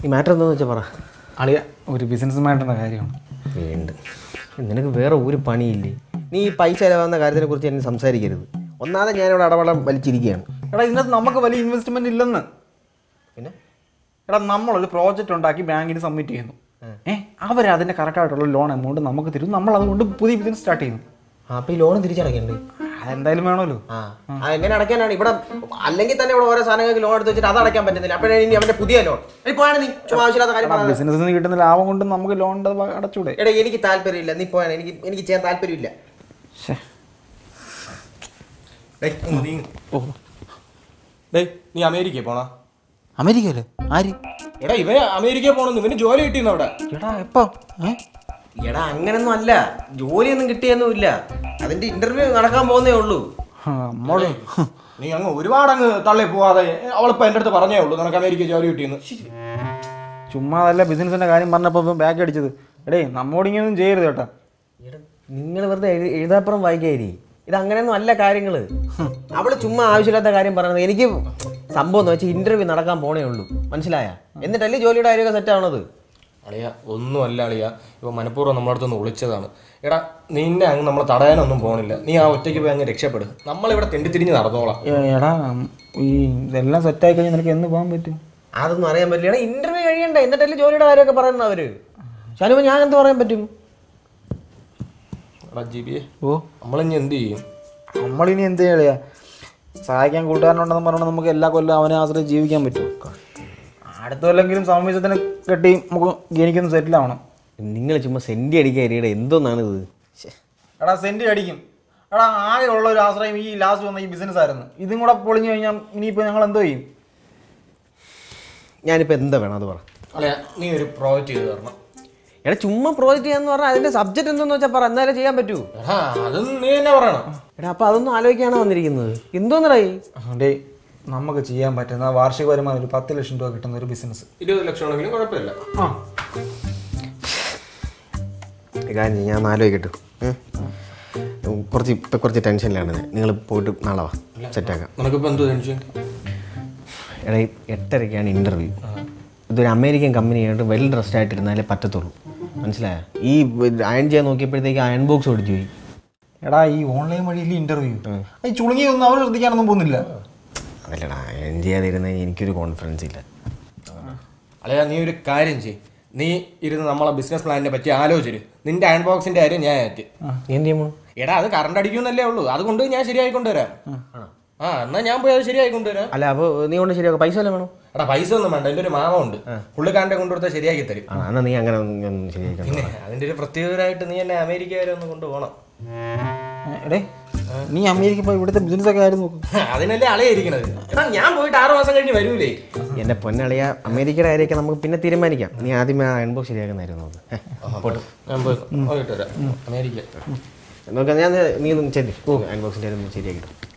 ഈ മാറ്റർ എന്താണെന്ന് വെച്ചാൽ പറ അളിയ ഒരു ബിസിനസ്സുമായിട്ടുള്ള കാര്യമാണ് വേണ്ട നിനക്ക് വേറെ ഒരു പണിയില്ലേ നീ ഈ പൈസ ചിലവാകുന്ന കാര്യത്തിനെ കുറിച്ച് എന്നെ സംസാരിക്കരുത് ഒന്നാമതെ ഞാനിവിടെ അടവളം വലിച്ചിരിക്കുകയാണ് എടാ ഇതിനകത്ത് നമുക്ക് വലിയ ഇൻവെസ്റ്റ്മെന്റ് ഇല്ലെന്ന് പിന്നെ എടാ നമ്മളൊരു പ്രോജക്റ്റ് ഉണ്ടാക്കി ബാങ്കിന് സബ്മിറ്റ് ചെയ്യുന്നു ഏ അവർ അതിന്റെ കറക്റ്റായിട്ടുള്ള ലോൺ എമൗണ്ട് നമുക്ക് തരും നമ്മൾ അതുകൊണ്ട് പുതിയ ബിസിനസ് സ്റ്റാർട്ട് ചെയ്യുന്നു ആ അപ്പോൾ ഈ ലോൺ തിരിച്ചടയ്ക്കണ്ടേ അതെന്തായാലും വേണമല്ലോ ആ ആ, എങ്ങനെ അടയ്ക്കാനാണ് ഇവിടെ അല്ലെങ്കിൽ തന്നെ ഇവിടെ ഓരോ സാധനങ്ങൾക്ക് ലോൺ എടുത്ത് വെച്ചിട്ട് അത് അടയ്ക്കാൻ പറ്റുന്നില്ല അപ്പോഴാണ് ഇനി അവന്റെ പുതിയ ലോൺ പോയാണ് നീ ചുമ്മാ ആവശ്യമില്ലാത്ത കാര്യം പറയാതെ. ബിസിനസ്സിൽ നിന്ന് കിട്ടുന്ന ലാഭം കൊണ്ട് നമുക്ക് ലോൺ അടച്ചൂടെ എടാ എനിക്ക് താല്പര്യമില്ല നീ പോയാണ് എനിക്ക് എനിക്ക് ചെയ്യാൻ താല്പര്യമില്ല ശ്ശേ. ഓ ഡേയ് നീ അമേരിക്കയിൽ പോണാ അമേരിക്കയില് ആര് എടാ ഇവന് അമേരിക്കയിൽ പോണെന്ന് ഇവന് ജോലി കിട്ടിയെന്ന് അവിടെ എടാ എപ്പോ ഏ എടാ അങ്ങനൊന്നും അല്ല ജോലിയൊന്നും കിട്ടിയൊന്നുമില്ല അതിന്റെ ഇന്റർവ്യൂ നടക്കാൻ പോകുന്നേ ഉള്ളൂ നമ്മള് നീ അങ്ങ് ഒരുപാട് അങ്ങ് തള്ളി പോവാതെ അവളിപ്പോ എൻ്റെ അടുത്ത് പറഞ്ഞേ ഉള്ളൂ നിനക്ക് അമേരിക്ക ജോലി കിട്ടിയെന്ന് ചുമ്മാ അതല്ല ബിസിനസിന്റെ കാര്യം പറഞ്ഞപ്പോ ബാക്ക് അടിച്ചത് എടേ നമ്മോട് ഇങ്ങനെയൊന്നും ചെയ്യരുത് കേട്ടാ എടാ നിങ്ങൾ വെറുതെ എഴു- എഴുതാപ്പുറം വായിക്കാരി ഇത് അങ്ങനെയൊന്നും അല്ല കാര്യങ്ങള് അവള് ചുമ്മാ ആവശ്യമില്ലാത്ത കാര്യം പറയുന്നത് എനിക്ക് സംഭവം എന്ന് വെച്ചാൽ ഇന്റർവ്യൂ നടക്കാൻ പോണേ ഉള്ളൂ മനസ്സിലായ എന്നിട്ടല്ലേ ജോലിയുടെ കാര്യമൊക്കെ സെറ്റ് ആവണത് അളിയ ഒന്നുമല്ല അളിയ ഇപ്പൊ മനഃപൂർവ്വം നമ്മുടെ അടുത്തൊന്ന് വിളിച്ചതാണ് എടാ നിന്നെ അങ്ങ് നമ്മൾ തടയാനൊന്നും പോണില്ല നീ ആ ഒറ്റയ്ക്ക് പോയി അങ്ങ് രക്ഷപ്പെടും നമ്മളിവിടെ തെണ്ടിത്തിരിഞ്ഞ് നടന്നോളാം ഏ, എടാ ഈ ഇതെല്ലാം സെറ്റായി കഴിഞ്ഞാൽ നിനക്ക് എന്ന് പോകാൻ പറ്റും അതൊന്നും അറിയാൻ പറ്റില്ല ഇന്റർവ്യൂ കഴിയണ്ട എന്നിട്ടല്ലേ ജോലിയുടെ കാര്യമൊക്കെ പറയുന്നത് അവര് ശാലുമ ഞാൻ എന്ത് പറയാൻ പറ്റും എടാ ജിബിയെ ഓ നമ്മളിനി എന്ത് ചെയ്യും നമ്മളിനി എന്ത് ചെയ്യാ സഹായിക്കാൻ കൂട്ടുകാരനുണ്ടെന്ന് പറഞ്ഞാൽ നമുക്ക് എല്ലാ കൊല്ലം അവനെ ആശ്രയിച്ച് ജീവിക്കാൻ പറ്റും അടുത്ത കൊല്ലെങ്കിലും സമീപത്തിന് കെട്ടി നമുക്ക് എനിക്കൊന്ന് സെറ്റിൽ ആവണം നിങ്ങൾ ചുമ്മാ സെൻറ്റി അടിക്കാരിയുടെ എന്തോന്നാണിത് ശ്ശെ. എടാ സെന്റ് അടിക്കും എടാ ആകെ ഉള്ള ഒരു ആശ്രയം ഈ ലാസ്റ്റ് വന്ന ഈ ബിസിനസ് ആയിരുന്നു ഇതും കൂടെ പൊളിഞ്ഞു കഴിഞ്ഞാൽ ഇനിയിപ്പോൾ ഞങ്ങൾ എന്തോ ചെയ്യും ഞാനിപ്പോൾ എന്താ വേണം അത് പറ അളിയ നീ ഒരു പ്രോജക്റ്റ് ചെയ്ത് തരണം എടാ ചുമ്മാ പ്രോജക്റ്റ് ചെയ്യാന്ന് പറഞ്ഞാൽ അതിന്റെ സബ്ജക്റ്റ് എന്തെന്ന് വെച്ചാൽ പറ എന്നാലേ ചെയ്യാൻ പറ്റൂ എടാ അത് നീ തന്നെ പറയണം എടാ അപ്പൊ അതൊന്നും ആലോചിക്കാനാണ് വന്നിരിക്കുന്നത് എന്തോന്നടായി ഡേ നമുക്ക് ചെയ്യാൻ പറ്റുന്ന വാർഷിക വരുമാനം ഒരു പത്ത് ലക്ഷം രൂപ കിട്ടുന്ന ഒരു ബിസിനസ് ഇരുപത് ലക്ഷം ആണെങ്കിലും കുഴപ്പമില്ല ആ കാര്യം ചെയ്യ്, ഞാൻ ഒന്ന് ആലോചിക്കട്ടെ ഉം. കുറച്ച് ഇപ്പം കുറച്ച് ടെൻഷനിലാണ് നിങ്ങൾ പോയിട്ട് നാളെ വാ സെറ്റാക്കാം നിനക്കിപ്പോൾ എന്ത് ടെൻഷൻ എടാ ഈ എട്ടരയ്ക്കാണ് ഇൻ്റർവ്യൂ ഇതൊരു അമേരിക്കൻ കമ്പനിയായിട്ട് വെൽ ഡ്രസ്ഡ് ആയിട്ടിരുന്നാലേ പറ്റത്തുള്ളൂ മനസ്സിലായ ഈ അയൺ ചെയ്യാൻ നോക്കിയപ്പോഴത്തേക്ക് അയൺ ബോക്സ് ഓടിച്ചു പോയി എടാ ഈ ഓൺലൈൻ വഴിയിൽ ഇന്റർവ്യൂ ഈ ചുളുങ്ങിയൊന്നും അവർ ശ്രദ്ധിക്കാനൊന്നും പോകുന്നില്ല അതല്ലടാ അയൺ ചെയ്യാതിരുന്ന എനിക്കൊരു കോൺഫിഡൻസ് ഇല്ല അളിയ നീ ഒരു കാര്യം ചെയ് നീ ഇരുന്ന് നമ്മളെ ബിസിനസ് പ്ലാനിനെ പറ്റി ആലോചിച്ചു നിന്റെ അയൺ ബോക്സിന്റെ കാര്യം ഞാൻ ഏറ്റ് നീ എന്ത് ചെയ്യുമോ എടാ അത് കറണ്ട് അടിക്കുന്നല്ലേ ഉള്ളൂ അതുകൊണ്ട് ഞാൻ ശരിയായി കൊണ്ടുവരാം ആ എന്നാ ഞാൻ പോയി അത് ശരിയായി കൊണ്ടുവരാം അല്ല അപ്പോൾ നീ കൊണ്ട് ശരിയാക്കാം പൈസ വല്ലതും വേണോ എടാ പൈസ ഒന്നും വേണ്ട എൻ്റെ ഒരു മാമ ഉണ്ട് പുള്ളിക്കാരൻ്റെ കൊണ്ടുകൊടുത്താൽ ശരിയാക്കി തരും ആ എന്നാൽ നീ അങ്ങനെ ഒന്ന് ഒന്ന് ശരിയാക്കണം പിന്നെ അതിന്റെ ഒരു പ്രത്യേകതരായിട്ട് നീ എന്നെ അമേരിക്ക വരെ ഒന്ന് കൊണ്ടുപോകണം എടേ നീ അമേരിക്ക പോയി ഇവിടുത്തെ ബിസിനസ് ഒക്കെ ആയിരുന്നു നോക്കും അതിനല്ലേ അളയിരിക്കണത് എടാ ഞാൻ പോയിട്ട് ആറ് മാസം കഴിഞ്ഞ് വരൂലേ എൻ്റെ പൊന്നളിയ അമേരിക്കയുടെ കാര്യമൊക്കെ നമുക്ക് പിന്നെ തീരുമാനിക്കാം നീ ആദ്യമേ ആ അയൺ ബോക്സ് ശരിയാക്കുന്നതായിരുന്നു നോക്ക് പോട്ടെ ഞാൻ പോയി പോയിട്ട് വരാം അമേരിക്ക നോക്കാം ഞാൻ നീ ഒന്ന് ചെല്ലി അയൺ ബോക്സിൻ്റെ കാര്യം ഒന്ന് ശരിയാക്കിട്ടു